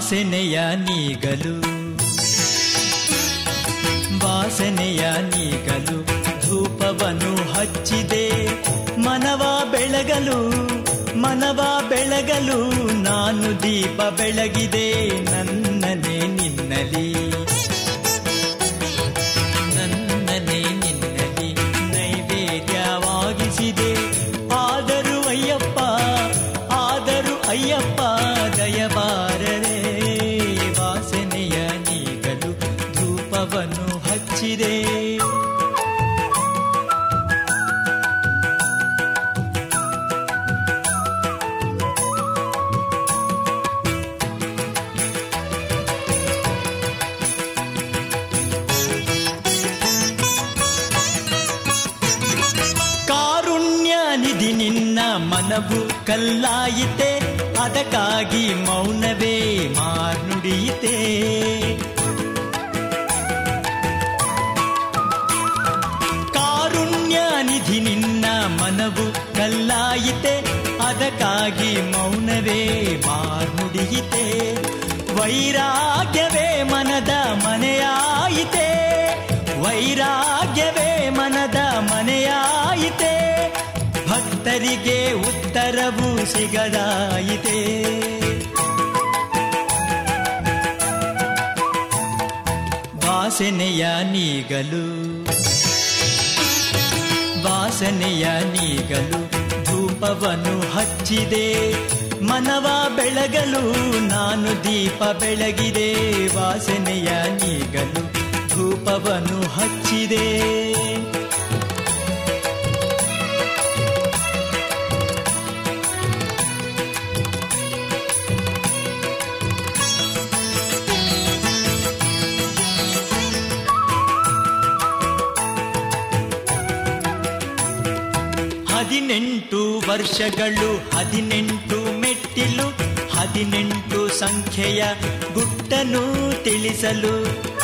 ವಾಸನೆಯ ನೀಗಲು ವಾಸನೆಯ ನೀಗಲು ಧೂಪವನ್ನು ಹಚ್ಚಿದೆ ಮನವ ಬೆಳಗಲು ಮನವ ಬೆಳಗಲು ನಾನು ದೀಪ ಬೆಳಗಿದೆ ನನ್ನನೆ ನಿನ್ನಲಿ ನನ್ನನೆ ನಿನ್ನಲಿ ನೈವೇದ್ಯವಾಗಿಸಿದೆ ಆದರೂ ಅಯ್ಯಪ್ಪ ಆದರೂ ಅಯ್ಯಪ್ಪ ದಯಬಾರರೆ ವಾಸನೆಯ ನೀಗಲು ಧೂಪವನ್ನು ಹಚ್ಚಿದೆ ಕಾರುಣ್ಯ ನಿಧಿ ನಿನ್ನ ಮನವು ಕಲ್ಲಾಯಿತೆ ಅದಕ್ಕಾಗಿ ಮೌನವೇ ಮಾರ್ನುಡಿಯಿತೆ ಕಾರುಣ್ಯ ನಿಧಿ ನಿನ್ನ ಮನವು ಕಲ್ಲಾಯಿತೆ ಅದಕ್ಕಾಗಿ ಮೌನವೇ ಮಾರ್ನುಡಿಯಿತೆ ವೈರಾಗ್ಯವೇ ಮನದ ಮನೆಯಾಯಿತೆ ವೈರಾಗ್ಯವೇ ಮನದ ಮನೆಯಾಯಿತೆ ಭಕ್ತರಿಗೆ ಉತ್ತರವು ಸಿಗದಾಯಿತೆ ವಾಸನೆಯ ನೀಗಲು ವಾಸನೆಯ ನೀಗಲು ಧೂಪವನ್ನು ಹಚ್ಚಿದೆ ಮನವ ಬೆಳಗಲು ನಾನು ದೀಪ ಬೆಳಗಿದೆ ವಾಸನೆಯ ನೀಗಲು ಧೂಪವನ್ನು ಹಚ್ಚಿದೆ ಹದಿನೆಂಟು ವರ್ಷಗಳು ಹದಿನೆಂಟು ಮೆಟ್ಟಿಲು ಹದಿನೆಂಟು ಸಂಖ್ಯೆಯ ಗುಟ್ಟನ್ನು ತಿಳಿಸಲು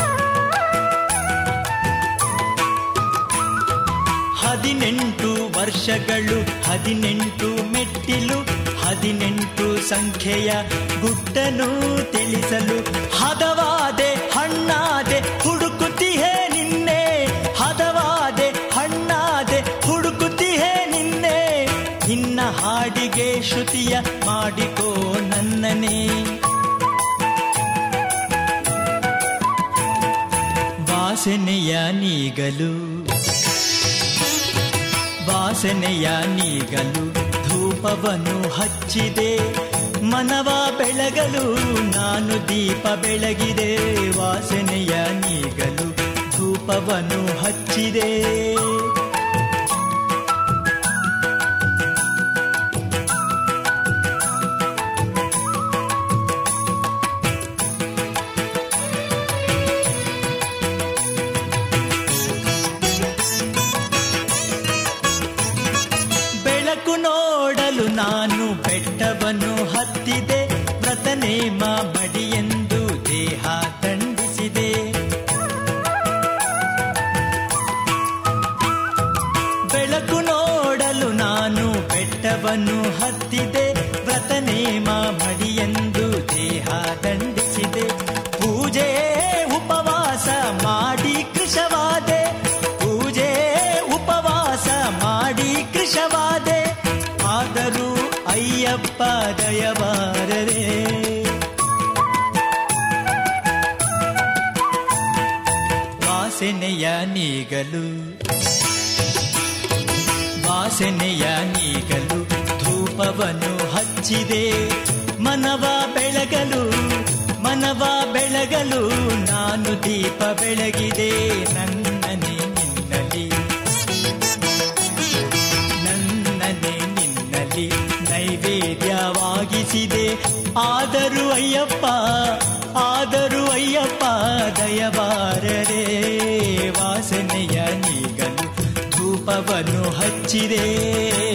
ಹದಿನೆಂಟು ವರ್ಷಗಳು ಹದಿನೆಂಟು ಮೆಟ್ಟಿಲು ಹದಿನೆಂಟು ಸಂಖ್ಯೆಯ ಗುಟ್ಟನ್ನು ತಿಳಿಸಲು ಹದವಾದೆ ಹಣ್ಣಾದೆ ಹುಡುಕುತ್ತಿಹೇ ನಿನ್ನೆ ಹದವಾದೆ ಹಣ್ಣಾದೆ ಹುಡುಕುತ್ತಿಹೇ ನಿನ್ನೆ ನಿನ್ನ ಹಾಡಿಗೆ ಶ್ರುತಿಯ ಮಾಡಿಕೋ ನನ್ನನೇ ವಾಸನೆಯ ನೀಗಲು ವಾಸನೆಯ ನೀಗಲು ಧೂಪವನ್ನು ಹಚ್ಚಿದೆ ಮನವ ಬೆಳಗಲು ನಾನು ದೀಪ ಬೆಳಗಿದೆ ವಾಸನೆಯ ನೀಗಲು ಧೂಪವನ್ನು ಹಚ್ಚಿದೆ ಬೆಳಕು ನೋಡಲು ನಾನು ಬೆಟ್ಟವನ್ನು ಹತ್ತಿದೆ ವ್ರತನೇಮ ಬಡಿಯೆಂದು ದೇಹ ದಂಡಿಸಿದೆ ಬೆಳಕು ನೋಡಲು ನಾನು ಬೆಟ್ಟವನ್ನು ಹತ್ತಿದೆ ವ್ರತನೇಮ ಮಡಿಯೆಂದು ದೇಹ ದಂಡಿಸಿದೆ ಪೂಜೆ ಉಪವಾಸ ಮಾಡಿ ಕೃಶವಾದೆ ಪೂಜೆ ಉಪವಾಸ ಮಾಡಿ ಕೃಶವಾದೆ ಆದರೂ ಅಯ್ಯಪ್ಪ ದಯಬಾರರೆ ವಾಸನೆಯ ನೀಗಲು ವಾಸನೆಯ ನೀಗಲು ಧೂಪವನ್ನು ಹಚ್ಚಿದೆ ಮನವ ಬೆಳಗಲು ಮನವ ಬೆಳಗಲು ನಾನು ದೀಪ ಬೆಳಗಿದೆ ನನ್ನನೆ ನಿನ್ನಲಿ ನನ್ನನೆ ನಿನ್ನಲಿ ನೈವೇದ್ಯವಾಗಿಸಿದೆ ಆದರೂ ಅಯ್ಯಪ್ಪ ಆದರೂ ಅಯ್ಯಪ್ಪ ದಯಬಾರರೆ ವಾಸನೆಯ ನೀಗಲು ಧೂಪವನ್ನು ಹಚ್ಚಿದೆ